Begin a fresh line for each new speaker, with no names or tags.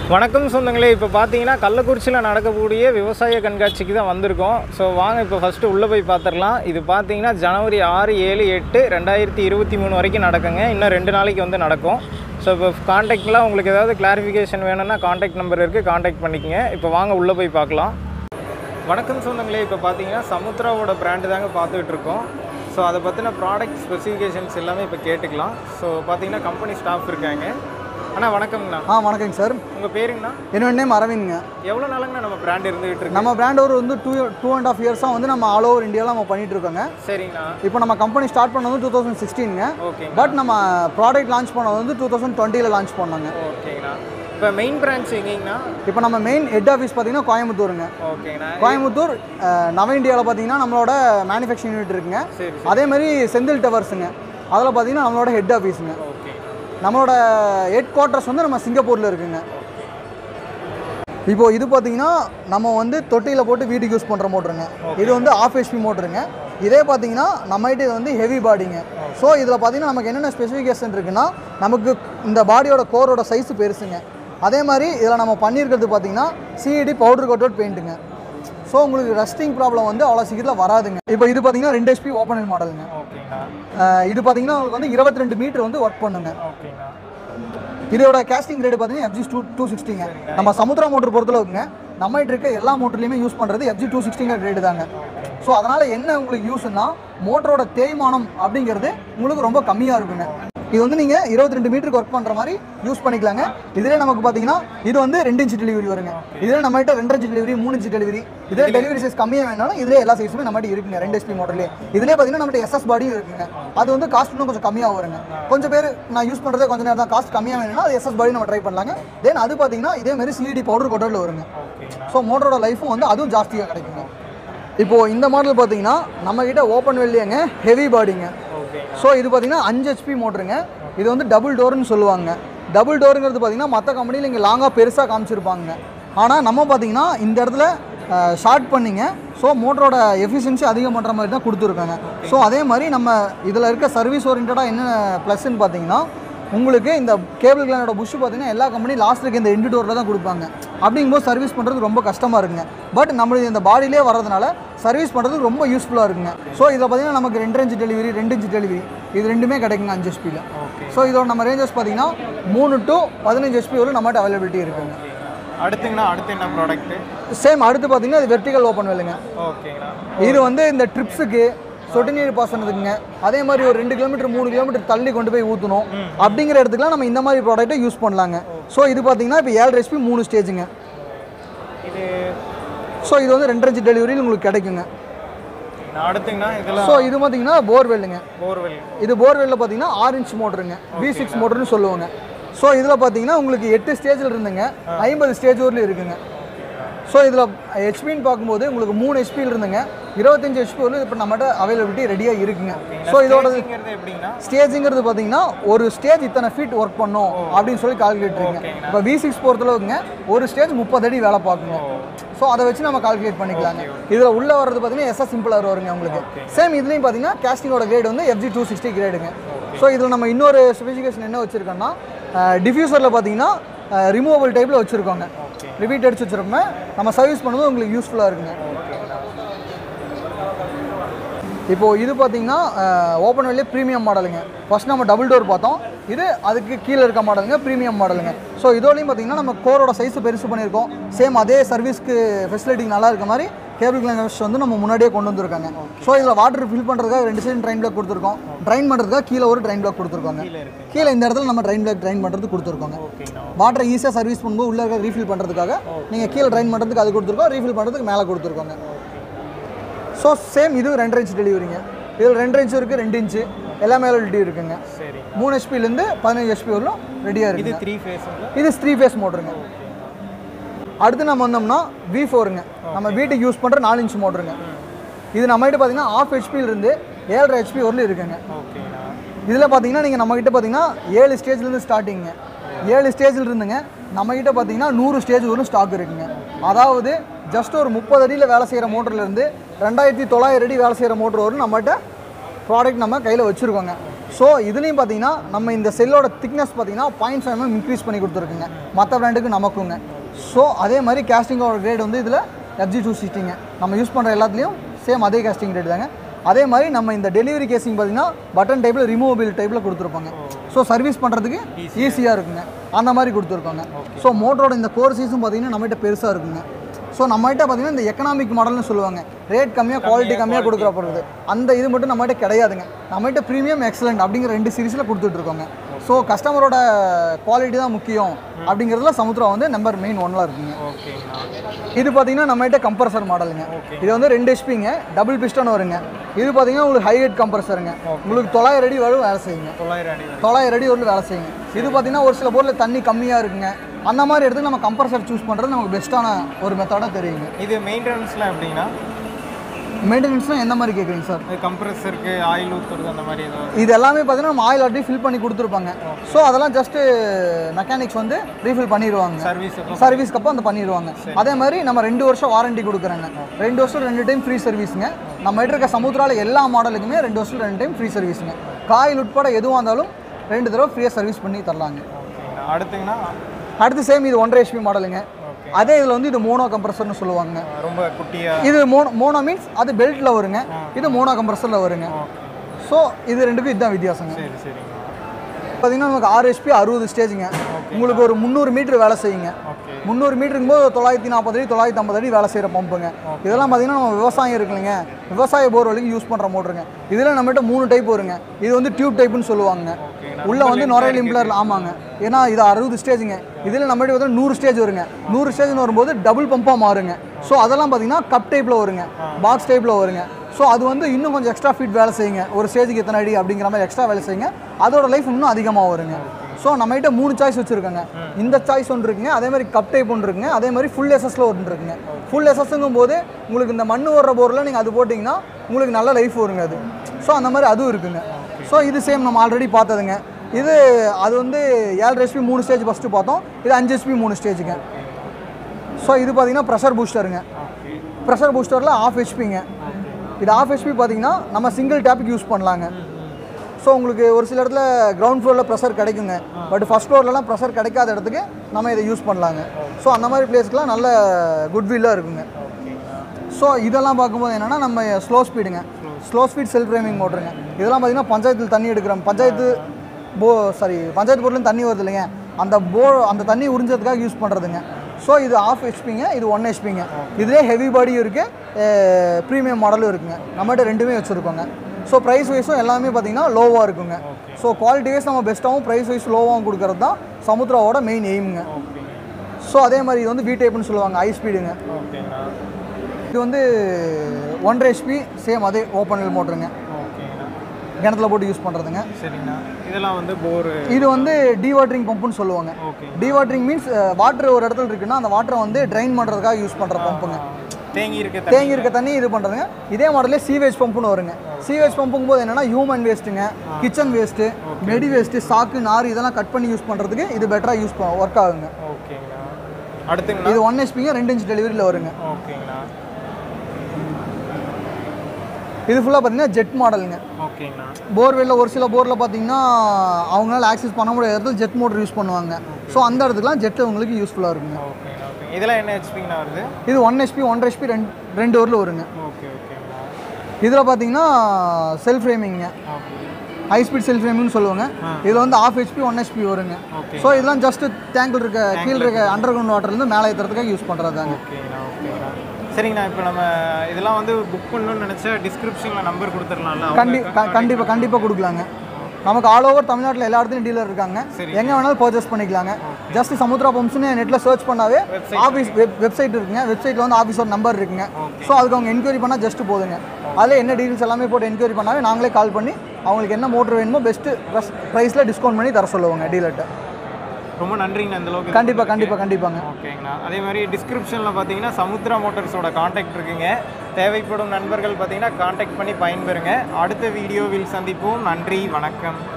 வணக்கம் சொந்தங்களே இப்போ பார்த்தீங்கன்னா கள்ளக்குறிச்சியில் நடக்கக்கூடிய விவசாய கண்காட்சிக்கு தான் வந்திருக்கோம் ஸோ வாங்க இப்போ ஃபஸ்ட்டு உள்ளே போய் பார்த்துடலாம் இது பார்த்தீங்கன்னா ஜனவரி ஆறு ஏழு எட்டு ரெண்டாயிரத்தி இருபத்தி மூணு வரைக்கும் நடக்குங்க இன்னும் ரெண்டு நாளைக்கு வந்து நடக்கும் ஸோ இப்போ காண்டாக்ட்லாம் உங்களுக்கு ஏதாவது கிளாரிஃபிகேஷன் வேணும்னா காண்டாக்ட் நம்பர் இருக்குது காண்டாக்ட் பண்ணிக்கங்க இப்போ வாங்க உள்ளே போய் பார்க்கலாம் வணக்கம் சொந்தங்களே இப்போ பார்த்தீங்கன்னா சமுத்ராவோட பிராண்டு தாங்க பார்த்துக்கிட்டு இருக்கோம் ஸோ அதை பற்றின ப்ராடக்ட் ஸ்பெசிஃபிகேஷன்ஸ் எல்லாமே இப்போ கேட்டுக்கலாம் ஸோ பார்த்தீங்கன்னா கம்பெனி ஸ்டாஃப் இருக்காங்க அண்ணா வணக்கம்ண்ணா
ஆ வணக்கங்க சார்
உங்கள் பேருங்கண்ணா
என்னோட நேம் அரவிந்த்ங்க
எவ்வளோ நாளுங்கண்ணா நம்ம பிராண்ட் இருந்துகிட்டு இருக்கு
நம்ம பிராண்ட் ஒரு வந்து டூ டூ அண்ட் ஆஃப் இயர்ஸாக வந்து நம்ம ஆல் ஓவர் இந்தியாவில் நம்ம பண்ணிட்டு இருக்கோங்க
சரிங்கண்ணா
இப்போ நம்ம கம்பெனி ஸ்டார்ட் பண்ணது டூ தௌசண்ட் சிக்ஸ்டீனுங்க
ஓகேங்க
பட் நம்ம ப்ராடக்ட் லான்ச் பண்ணது வந்து டூ தௌசண்ட் டுவெண்ட்டியில் லான்ச் பண்ணோங்க
ஓகேங்கண்ணா இப்போ மெயின் பிரான்ச் எங்கேங்கண்ணா
இப்போ நம்ம மெயின் ஹெட் ஆஃபீஸ் பார்த்தீங்கன்னா கோயம்புத்தூருங்க
ஓகேங்கண்ணா
கோயம்புத்தூர் அஹ், நவ இந்தியாவில் பார்த்தீங்கன்னா நம்மளோட மேனுஃபேக்சரிங் யூனிட் இருக்குங்க
சரி சரி
அதே மாதிரி செந்தில் டவர்ஸுங்க அதில் பார்த்தீங்கன்னா நம்மளோட ஹெட் ஆஃபீஸுங்க
ஓகே
நம்மளோட ஹெட் குவார்ட்டர்ஸ் வந்து நம்ம சிங்கப்பூரில் இருக்குங்க இப்போ இது பார்த்தீங்கன்னா நம்ம வந்து தொட்டியில் போட்டு வீட்டுக்கு யூஸ் பண்ணுற மோட்டருங்க இது வந்து ஆஃப் ஹெச்பி மோட்டருங்க இதே பார்த்தீங்கன்னா நம்மகிட்ட இது வந்து ஹெவி பாடிங்க ஸோ இதில் பார்த்தீங்கன்னா நமக்கு என்னென்ன ஸ்பெசிஃபிகேஷன் இருக்குன்னா நமக்கு இந்த பாடியோட கோரோட சைஸ் பெருசுங்க அதே மாதிரி இதில் நம்ம பண்ணியிருக்கிறது பார்த்தீங்கன்னா சிஇடி பவுடர் கோட்டட் பெயிண்ட்டுங்க ஸோ உங்களுக்கு ரஸ்டிங் ப்ராப்ளம் வந்து அவ்வளோ சீக்கிரத்தில் வராதுங்க இப்போ இது பார்த்தீங்கன்னா ரெண்டு ஹெச்பி ஓப்பன் மாடலுங்க
ஓகேங்கண்ணா
அஹ் இது பார்த்தீங்கன்னா உங்களுக்கு வந்து இருபத்தி ரெண்டு மீட்டர் வந்து ஒர்க் பண்ணுங்க
ஓகேங்கண்ணா
இதோட கேஸ்டிங் ரேட் பார்த்தீங்கன்னா எஃப்ஜி டூ டூ சிக்ஸ்டிங்க நம்ம சமுத்திரா மோட்டர் பொறுத்தளவுக்குங்க நம்ம இருக்க எல்லா மோட்டர்லையுமே யூஸ் பண்ணுறது எஃப்ஜி டூ சிக்ஸ்டிங்கிற ரேட்டு தாங்க ஸோ அதனால் என்ன உங்களுக்கு யூஸ்னா மோட்டரோட தேய்மானம் அப்படிங்கிறது உங்களுக்கு ரொம்ப கம்மியாக இருக்குங்க இது வந்து நீங்கள் இருபத்தி ரெண்டு மீட்டருக்கு ஒர்க் பண்ணுற மாதிரி யூஸ் பண்ணிக்கலாங்க இதிலே நமக்கு பார்த்தீங்கன்னா இது வந்து ரெண்டு இன்ச்சு டெலிவரி வருங்க இதில் நம்மகிட்ட ரெண்டு இன்ச்சு டெலிவரி மூணு இன்ச்சு டெலிவரி இதில் டெலிவரி சைஸ் கம்மியாக வேணாலும் இதிலே எல்லா சைஸுமே நம்மகிட்ட இருக்குங்க ரெண்டு எஸ்பி மோட்டர்லேயே இதிலே பார்த்தீங்கன்னா நம்மகிட்ட எஸ்எஸ் பாடியும் இருக்குங்க அது வந்து காஸ்ட் இன்னும் கொஞ்சம் கம்மியாக வருங்க கொஞ்சம் பேர் நான் யூஸ் பண்ணுறதே கொஞ்சம் நேரம் தான் காஸ்ட் கம்மியாக வேணும்னா அது எஸ்எஸ் பாடி நம்ம ட்ரை பண்ணலாங்க தென் அது பார்த்தீங்கன்னா இதே மாதிரி சிடி பவுடர் கொட்டரில் வருங்க
ஓகேங்கண்ணா
ஸோ மோட்டரோட லைஃபும் வந்து அதுவும் ஜாஸ்தியாக கிடைக்குங்க இப்போது இந்த மாடல் பார்த்தீங்கன்னா நம்மக்கிட்ட ஓப்பன் வெளியேங்க ஹெவி பாடிங்க
ஓகே
ஸோ இது பார்த்தீங்கன்னா அஞ்சு ஹெச்பி மோட்டருங்க இது வந்து டபுள் டோர்னு சொல்லுவாங்க டபுள் டோருங்கிறது பார்த்தீங்கன்னா மற்ற கம்பெனியில் இங்கே லாங்காக பெருசாக காமிச்சிருப்பாங்க ஆனால் நம்ம பார்த்தீங்கன்னா இந்த இடத்துல ஷார்ட் பண்ணிங்க ஸோ மோட்டரோட எஃபிஷியன்சி அதிகம் பண்ணுற மாதிரி தான் கொடுத்துருக்காங்க ஸோ அதே மாதிரி நம்ம இதில் இருக்க சர்வீஸ் ஓரியன்டாக என்ன ப்ளஸ்ன்னு பார்த்தீங்கன்னா உங்களுக்கு இந்த கேபிள் கிளானோட புஷ் பார்த்தீங்கன்னா எல்லா கம்பெனி லாஸ்ட் இருக்க இந்த எண்டு டோரில் தான் கொடுப்பாங்க அப்படிங்கும்போது சர்வீஸ் பண்ணுறது ரொம்ப கஷ்டமாக இருக்குங்க பட் நம்மளுக்கு இந்த பாடியிலே வரதுனால சர்வீஸ் பண்ணுறது ரொம்ப யூஸ்ஃபுல்லாக இருக்குங்க ஸோ இதில் பார்த்தீங்கன்னா நமக்கு ரெண்டு இன்ச்சு டெலிவரி ரெண்டு இன்ச்சு டெலிவரி இது ரெண்டுமே கிடைக்குங்க அஞ்சு ஹெச்பியில்
ஓகே
ஸோ இதோட நம்ம ரேஞ்சஸ் பார்த்தீங்கன்னா மூணு டு பதினஞ்சு ஹெச்பி வரை நம்மகிட்ட அவைலபிலிட்டி இருக்குங்க
அடுத்துங்கண்ணா அடுத்து என்ன ப்ராடக்ட்டு
சேம் அடுத்து பார்த்தீங்கன்னா இது வெர்டிகல் ஓப்பன் வெல்லுங்க
ஓகேங்கண்ணா
இது வந்து இந்த ட்ரிப்ஸுக்கு சொட்டு நீர் பாசனத்துக்குங்க அதே மாதிரி ஒரு ரெண்டு கிலோமீட்டர் மூணு கிலோமீட்டர் தள்ளி கொண்டு போய் ஊற்றணும் அப்படிங்கிற இடத்துக்குலாம் நம்ம இந்த மாதிரி ப்ராடக்ட்டை யூஸ் பண்ணலாங்க ஸோ இது பார்த்தீங்கன்னா இப்போ ஏழு ஹெச்பி மூணு ஸ்டேஜுங்க
இது
ஸோ இது வந்து ரெண்டு இன்ச்சு டெலிவரியில் உங்களுக்கு கிடைக்குங்க
நான் அடுத்துங்கண்ணா இதெல்லாம்
ஸோ இது பார்த்தீங்கன்னா போர்வெல்லுங்க
போர்வெல்
இது போர்வெல்லில் பார்த்தீங்கன்னா ஆறு இன்ச் மோட்டருங்க வி சிக்ஸ் மோட்டர்னு சொல்லுவாங்க ஸோ இதில் பார்த்தீங்கன்னா உங்களுக்கு எட்டு ஸ்டேஜில் இருந்துங்க ஐம்பது ஸ்டேஜ் வரலையும் இருக்குங்க ஸோ இதில் ஹெச்பின்னு பார்க்கும்போது உங்களுக்கு மூணு ஹெச்பியில் இருந்துங்க இருபத்தஞ்சு ஹெச்பி வரலும் இப்போ நம்மகிட்ட அவைலபிலிட்டி ரெடியாக இருக்குங்க ஸோ இதோட
ஸ்டேஜிங்கிறது எப்படிங்கண்ணா
ஸ்டேஜுங்கிறது பார்த்தீங்கன்னா ஒரு ஸ்டேஜ் இத்தனை ஃபீட் ஒர்க் பண்ணும் அப்படின்னு சொல்லி கால்குலேட் இருக்குங்க இப்போ வி சிக்ஸ் பொறுத்தளவுக்குங்க ஒரு ஸ்டேஜ் முப்பது அடி வேலை பார்க்குங்க ஸோ அதை வச்சு நம்ம கால்குலேட் பண்ணிக்கலாங்க இதில் உள்ள வர்றது பார்த்தீங்கன்னா எஸ்எஸ் சிம்பிளாக வருங்க உங்களுக்கு சேம் இதுலேயும் பார்த்தீங்கன்னா கேஸ்டிங்கோட கிரேட் வந்து எஃப்ஜி டூ சிக்ஸ்டி கிரேடுங்க ஸோ இதில் நம்ம இன்னொரு ஸ்பெசிஃபிகேஷன் என்ன வச்சுருக்கோம்னா டிஃப்யூசரில் பார்த்தீங்கன்னா ரிமூவபிள் டைப்பில் வச்சுருக்கோங்க ரிப்பீட் அடிச்சு வச்சுருப்போமே நம்ம சர்வீஸ் பண்ணும்போது உங்களுக்கு யூஸ்ஃபுல்லாக இருக்குங்க இப்போது இது பார்த்தீங்கன்னா ஓப்பன் வெளியே ப்ரீமியம் மாடலுங்க ஃபர்ஸ்ட் நம்ம டபுள் டோர் பார்த்தோம் இது அதுக்கு கீழே இருக்க மாடலுங்க ப்ரீமியம் மாடலுங்க ஸோ இதோடையும் பார்த்தீங்கன்னா நம்ம கோரோட சைஸ் பெருசு பண்ணியிருக்கோம் சேம் அதே சர்வீஸ்க்கு ஃபெசிலிட்டி நல்லா இருக்க மாதிரி கேபிள் கிளாஸ் வந்து நம்ம முன்னாடியே கொண்டு வந்திருக்காங்க ஸோ இதில் வாட்டர் ஃபில் பண்ணுறதுக்காக ரெண்டு சைடு ட்ரைன் பிளாக் கொடுத்துருக்கோம் ட்ரைன் பண்ணுறதுக்காக கீழே ஒரு ட்ரைன் பிளாக் கொடுத்துருக்காங்க கீழே இந்த இடத்துல நம்ம ட்ரைன் பிளாக் ட்ரைன் பண்ணுறது கொடுத்துருக்கோங்க
ஓகேங்கண்ணா
வாட்டரை ஈஸியாக சர்வீஸ் பண்ணும்போது உள்ளே இருக்க ரீஃபில் பண்ணுறதுக்காக நீங்கள் கீழே ட்ரைன் பண்ணுறதுக்கு அது கொடுத்துருக்கோம் ரீஃபில் பண்ணுறதுக்கு மேலே கொடுத்துருக்கோங்க ஸோ சேம் இது ரெண்டு இன்ச் டெலிவரிங்க இதில் ரெண்டு இன்ச் இருக்குது ரெண்டு இன்ச்சு எல்லா மேலிட்டி இருக்குங்க
சரி
மூணு ஹெச்பிலேருந்து பதினஞ்சு ஹெச்பி வரலும் ரெடியாக
இது
இருக்குது
த்ரீ ஃபேஸுங்களா
இது த்ரீ ஃபேஸ் மோட்டருங்க அடுத்து நம்ம வந்தோம்னா வி ஃபோருங்க நம்ம வீட்டுக்கு யூஸ் பண்ணுற நாலு இன்ச் மோட்டருங்க இது நம்மகிட்ட பார்த்தீங்கன்னா ஆஃப் ஹெச்பியிலிருந்து ஏழரை ஹெச்பி வரலும் இருக்குங்க
ஓகேங்கண்ணா
இதில் பார்த்தீங்கன்னா நீங்கள் நம்மக்கிட்ட பார்த்தீங்கன்னா ஏழு ஸ்டேஜ்லேருந்து ஸ்டார்டிங்க ஏழு ஸ்டேஜில் இருந்துங்க நம்மக்கிட்ட பார்த்தீங்கன்னா நூறு ஸ்டேஜ் வரும் ஸ்டாக் இருக்குங்க அதாவது ஜஸ்ட் ஒரு முப்பது அடியில் வேலை செய்கிற மோட்டர்லேருந்து ரெண்டாயிரத்தி தொள்ளாயிரம் அடி வேலை செய்கிற மோட்டர் வரும் நம்மகிட்ட ப்ராடக்ட் நம்ம கையில் வச்சுருக்கோங்க ஸோ இதுலேயும் பார்த்தீங்கன்னா நம்ம இந்த செல்லோட திக்னஸ் பார்த்தீங்கன்னா பாயிண்ட் ஃபைவ் எம்எம் இன்க்ரீஸ் பண்ணி கொடுத்துருக்குங்க மற்ற பிராண்டுக்கு நமக்குங்க ஸோ அதே மாதிரி கேஸ்டிங்கோட கிரேட் வந்து இதில் எஃப்ஜி டூ சிக்ஸ்டிங்க நம்ம யூஸ் பண்ணுற எல்லாத்துலேயும் சேம் அதே கேஸ்டிங் கிரேட் தாங்க அதே மாதிரி நம்ம இந்த டெலிவரி கேசிங் பார்த்தீங்கன்னா பட்டன் டைப்பில் ரிமூவபிள் டைப்பில் கொடுத்துருப்பாங்க ஸோ சர்வீஸ் பண்ணுறதுக்கு ஈஸியாக இருக்குங்க அந்த மாதிரி கொடுத்துருக்கோங்க ஸோ மோட்டரோட இந்த கோர் சீஸும் பார்த்தீங்கன்னா நம்மகிட்ட பெருசாக இருக்குங்க ஸோ நம்மகிட்ட பார்த்தீங்கன்னா இந்த எக்கனாமிக் மாடல்னு சொல்லுவாங்க ரேட் கம்மியாக குவாலிட்டி கம்மியாக கொடுக்குற பொருள் அந்த இது மட்டும் நம்மகிட்ட கிடையாதுங்க நம்மகிட்ட ப்ரீமியம் எக்ஸலண்ட் அப்படிங்கிற ரெண்டு சீரிஸில் கொடுத்துட்ருக்கோங்க ஸோ கஸ்டமரோட குவாலிட்டி தான் முக்கியம் அப்படிங்கிறதுல சமுத்திரம் வந்து நம்பர் மெயின் ஒன்ல இருக்குங்க
ஓகேங்கண்ணா
இது பார்த்தீங்கன்னா நம்மகிட்ட கம்ப்ரஸர் மாடலுங்க இது வந்து ரெண்டு ஹெச்பிங்க டபுள் பிஸ்டன் வருங்க இது பார்த்தீங்கன்னா உங்களுக்கு ஹை ஹெட் கம்ப்ரஸருங்க உங்களுக்கு தொள்ளாயிரம் அடி வரும் வேலை செய்யுங்க
தொள்ளாயிரம் அடி வரை.
தொள்ளாயிரம் அடி வரலும் வேலை செய்யுங்க இது பார்த்தீங்கன்னா ஒரு சில பொருள் தண்ணி கம்மியாக இருக்குங்க அந்த மாதிரி இடத்துக்கு நம்ம கம்ப்ரஸர் சூஸ் பண்ணுறது நமக்கு பெஸ்ட்டான ஒரு மெத்தடாக தெரியுங்க
இது மெயின்டெனன்ஸ்லாம் எப்படிங்கண்ணா
மெயின்டெனன்ஸ்லாம் எந்த மாதிரி கேட்குறீங்க சார்
இது கம்ப்ரஸருக்கு ஆயில் ஊற்றுறது அந்த மாதிரி ஏதாவது
இது எல்லாமே பார்த்தீங்கன்னா நம்ம ஆயில் ஆட்டி ஃபில் பண்ணி கொடுத்துருப்பாங்க ஸோ அதெல்லாம் ஜஸ்ட்டு மெக்கானிக்ஸ் வந்து ரீஃபில் பண்ணிடுவாங்க
சர்வீஸ் அப்போ
சர்வீஸ்க்கு அப்போ அந்த பண்ணிடுவாங்க அதே மாதிரி நம்ம ரெண்டு வருஷம் வாரண்டி கொடுக்குறாங்க ரெண்டு வருஷம் ரெண்டு டைம் ஃப்ரீ சர்வீஸுங்க நம்ம கிட்ட இருக்க சமுத்திரால எல்லா மாடலுக்குமே ரெண்டு வருஷம் ரெண்டு டைம் ஃப்ரீ சர்வீஸுங்க காயில் உட்பட எதுவாக இருந்தாலும் ரெண்டு தடவை ஃப்ரீயாக சர்வீஸ் பண்ணி தரலாங்க
ஓகேங்கண்ணா அடுத்துங்கண்ணா
அடுத்து சேம் இது ஒன்றரை ஹெச்பி மாடலுங்க அதே இதில் வந்து இது மோனோ கம்ப்ரஸர்னு சொல்லுவாங்க
ரொம்ப குட்டியாக
இது மோனோ மோனோ மீன்ஸ் அது பெல்ட்டில் வருங்க இது மோனோ கம்ப்ரஸரில் வருங்க ஸோ இது ரெண்டுக்கும் இதுதான் வித்தியாசங்க
சரி சரிங்கண்ணா
பார்த்தீங்கன்னா நமக்கு ஆறு ஹெச்பி அறுபது ஸ்டேஜுங்க உங்களுக்கு ஒரு முந்நூறு மீட்டர் வேலை செய்யுங்க
ஓகே
முந்நூறு மீட்டருக்கும் போது தொள்ளாயிரத்தி நாற்பது அடி தொள்ளாயிரத்தி ஐம்பது அடி வேலை செய்கிற பம்புங்க இதெல்லாம் பார்த்தீங்கன்னா நம்ம விவசாயம் இருக்குல்லைங்க விவசாய போர் வழிக்கு யூஸ் பண்ணுற மோட்டருங்க இதில் நம்மகிட்ட மூணு டைப் வருங்க இது வந்து டியூப் டைப்புன்னு சொல்லுவாங்க உள்ள வந்து நுரையல் இம்ப்ளர் ஆமாங்க ஏன்னா இது அறுபது ஸ்டேஜுங்க இதில் நம்மகிட்ட வந்து நூறு ஸ்டேஜ் வருங்க நூறு ஸ்டேஜ்னு வரும்போது டபுள் பம்பாக மாறுங்க ஸோ அதெல்லாம் பார்த்தீங்கன்னா கப் டைப்பில் வருங்க பாக்ஸ் டைப்பில் வருங்க ஸோ அது வந்து இன்னும் கொஞ்சம் எக்ஸ்ட்ரா ஃபீட் வேலை செய்யுங்க ஒரு ஸ்டேஜுக்கு எத்தனை அடி அப்படிங்கிற மாதிரி எக்ஸ்ட்ரா வேலை செய்யுங்க அதோட லைஃப் இன்னும் அதிகமாக வருங்க ஸோ நம்மகிட்ட மூணு சாய்ஸ் வச்சுருக்காங்க இந்த சாய்ஸ் ஒன்று இருக்குங்க அதே மாதிரி கப் டைப் ஒன்று இருக்குங்க அதே மாதிரி ஃபுல் எஸ்எஸ்ல ஒன்று இருக்குங்க ஃபுல் எஸ்எஸ்ங்கும் போது உங்களுக்கு இந்த மண் ஓடுற போரில் நீங்கள் அது போட்டிங்கன்னா உங்களுக்கு நல்ல லைஃப் வருங்க அது ஸோ அந்த மாதிரி அதுவும் இருக்குங்க ஸோ இது சேம் நம்ம ஆல்ரெடி பார்த்ததுங்க இது அது வந்து ஏழு ஹெச்பி மூணு ஸ்டேஜ் ஃபஸ்ட்டு பார்த்தோம் இது அஞ்சு ஹெச்பி மூணு ஸ்டேஜுங்க ஸோ இது பார்த்தீங்கன்னா ப்ரெஷர் பூஸ்டருங்க ப்ரெஷர் பூஸ்டரில் ஆஃப் ஹெச்பிங்க இது ஆஃப் ஹெச்பி பார்த்தீங்கன்னா நம்ம சிங்கிள் டேப்புக்கு யூஸ் பண்ணலாங்க ஸோ உங்களுக்கு ஒரு சில இடத்துல கிரவுண்ட் ஃப்ளோரில் ப்ரெஷர் கிடைக்குங்க பட் ஃபஸ்ட் ஃப்ளோர்லலாம் ப்ரெஷர் கிடைக்காத இடத்துக்கு நம்ம இதை யூஸ் பண்ணலாங்க ஸோ அந்த மாதிரி பிளேஸ்க்குலாம் நல்ல குட்வில்லாக இருக்குங்க ஸோ இதெல்லாம் பார்க்கும்போது என்னென்னா நம்ம ஸ்லோ ஸ்பீடுங்க ஸ்லோ ஸ்பீட் செல்ஃப் ஃப்ரேமிங் மோட்டருங்க இதெல்லாம் பார்த்தீங்கன்னா பஞ்சாயத்தில் தண்ணி எடுக்கிறோம் பஞ்சாயத்து போ சாரி பஞ்சாயத்து போர்ட்லேருந்து தண்ணி வருது இல்லைங்க அந்த போ அந்த தண்ணி உறிஞ்சதுக்காக யூஸ் பண்ணுறதுங்க ஸோ இது ஆஃப் ஹெச்பிங்க இது ஒன் ஹெச்பிங்க இதுலேயே ஹெவி பாடியும் இருக்குது ப்ரீமியம் மாடலும் இருக்குங்க நம்மகிட்ட ரெண்டுமே வச்சுருக்கோங்க ஸோ ப்ரைஸ் வைஸும் எல்லாமே பார்த்தீங்கன்னா லோவாக இருக்குங்க ஸோ குவாலிட்டி வைஸ் நம்ம பெஸ்ட்டாகவும் ப்ரைஸ் வைஸ் லோவாகவும் கொடுக்கறது தான் சமுத்ராவோட மெயின் எய்முங்க
ஓகேங்க
ஸோ அதே மாதிரி இது வந்து வி டைப்னு சொல்லுவாங்க ஹை ஸ்பீடுங்க
ஓகேங்கண்ணா
இது வந்து ஒன்றரை ஹெச்பி சேம் அதே ஓப்பன் மோட்டருங்க
ஓகேங்கண்ணா
கிணத்துல போட்டு யூஸ் பண்ணுறதுங்க
சரிங்கண்ணா இதெல்லாம் வந்து போரு
இது வந்து டீவாட்டரிங் பம்புன்னு சொல்லுவாங்க
ஓகே
டீவாட்டரிங் மீன்ஸ் வாட்டர் ஒரு இடத்துல இருக்குன்னா அந்த வாட்டரை வந்து ட்ரைன் பண்ணுறதுக்காக யூஸ் பண்ணுற பம்புங்க
தேங்கி இருக்க தண்ணி
தேங்கி இருக்க தண்ணி இது பண்ணுறதுங்க இதே மாடலே சீவேஜ் பம்புன்னு வருங்க சீவேஜ் பம்புங்கும் போது என்னன்னா ஹியூமன் வேஸ்ட்டுங்க கிச்சன் வேஸ்ட்டு மெடி வேஸ்ட்டு சாக்கு நார் இதெல்லாம் கட் பண்ணி யூஸ் பண்ணுறதுக்கு இது பெட்டராக யூஸ் ஒர்க் ஆகுங்க
ஓகேங்கண்ணா அடுத்துங்கண்ணா
இது ஒன் ஹெச்பிங்க ரெண்டு இன்ச் டெலிவரியில் வருங்க
ஓகேங்கண்ணா
இது ஃபுல்லாக பார்த்தீங்கன்னா ஜெட் மாடலுங்க
ஓகேங்கண்ணா
போர்வெல்ல ஒரு சில போரில் பார்த்தீங்கன்னா அவங்களால ஆக்சஸ் பண்ண முடியாத இடத்துல ஜெட் மோட்டர் யூஸ் பண்ணுவாங்க ஸோ அந்த இடத்துக்குலாம் ஜெட் உங்களுக்கு யூஸ்ஃபுல்லாக இருக்குங்க
ஓகேங்கண்ணா ஓகே இதெல்லாம் என்ன ஹெச்பிங்கண்ணா வருது
இது ஒன் ஹெச்பி ஒன்றரை ஹெச்பி ரெண்டு ரெண்டு ஊரில் வருங்க
ஓகே ஓகேங்கண்ணா
இதில் பார்த்தீங்கன்னா செல்ஃப் ஃப்ரேமிங்க
ஓகே
ஹை ஸ்பீட் செல்ஃப் ஃப்ரேமிங்னு சொல்லுவாங்க இதில் வந்து ஆஃப் ஹெச்பி ஒன் ஹெச்பி வருங்க
ஓகே
ஸோ இதெல்லாம் ஜஸ்ட் டேங்கில் இருக்க கீழே இருக்க அண்டர் கிரவுண்ட் வாட்டர்லேருந்து மேலே ஏற்றுறதுக்காக யூஸ் பண்ணுறதாங்க
ஓகேங்கண்ணா ஓகேங்கண்ணா சரிங்கண்ணா இப்போ நம்ம இதெல்லாம் வந்து புக் பண்ணணும்னு நினச்சா டிஸ்கிரிப்ஷனில் நம்பர் கொடுத்துடலாம்ல
கண்டி கண்டிப்பாக கண்டிப்பாக கொடுக்கலாங்க நமக்கு ஆல் ஓவர் தமிழ்நாட்டில் எல்லா இடத்துலையும் டீலர் இருக்காங்க எங்கே வேணாலும் பர்ச்சேஸ் பண்ணிக்கலாங்க ஜஸ்ட் சமுத்ரா பம்ப்ஸ்னு நெட்டில் சர்ச் பண்ணாவே ஆஃபீஸ் வெப் வெப்சைட் இருக்குங்க வெப்சைட்டில் வந்து ஆஃபீஸோட நம்பர் இருக்குங்க ஸோ அதுக்கு அவங்க என்கொயரி பண்ணால் ஜஸ்ட் போதுங்க அதில் என்ன டீட்டெயில்ஸ் எல்லாமே போட்டு என்கொயரி பண்ணாவே நாங்களே கால் பண்ணி அவங்களுக்கு என்ன மோட்டர் வேணுமோ பெஸ்ட்டு ப்ரைஸில் டிஸ்கவுண்ட் பண்ணி தர சொல்லுவாங்க டீலர்கிட்ட
ரொம்ப நன்றிங்கண்ணா இந்த அளவுக்கு
கண்டிப்பாக கண்டிப்பாக கண்டிப்பாங்க
ஓகேங்கண்ணா அதே மாதிரி டிஸ்கிரிப்ஷனில் பார்த்தீங்கன்னா சமுத்ரா மோட்டார்ஸோட காண்டாக்ட் இருக்குங்க தேவைப்படும் நண்பர்கள் பார்த்தீங்கன்னா காண்டாக்ட் பண்ணி பயன்பெறுங்க அடுத்த வீடியோவில் சந்திப்போம் நன்றி வணக்கம்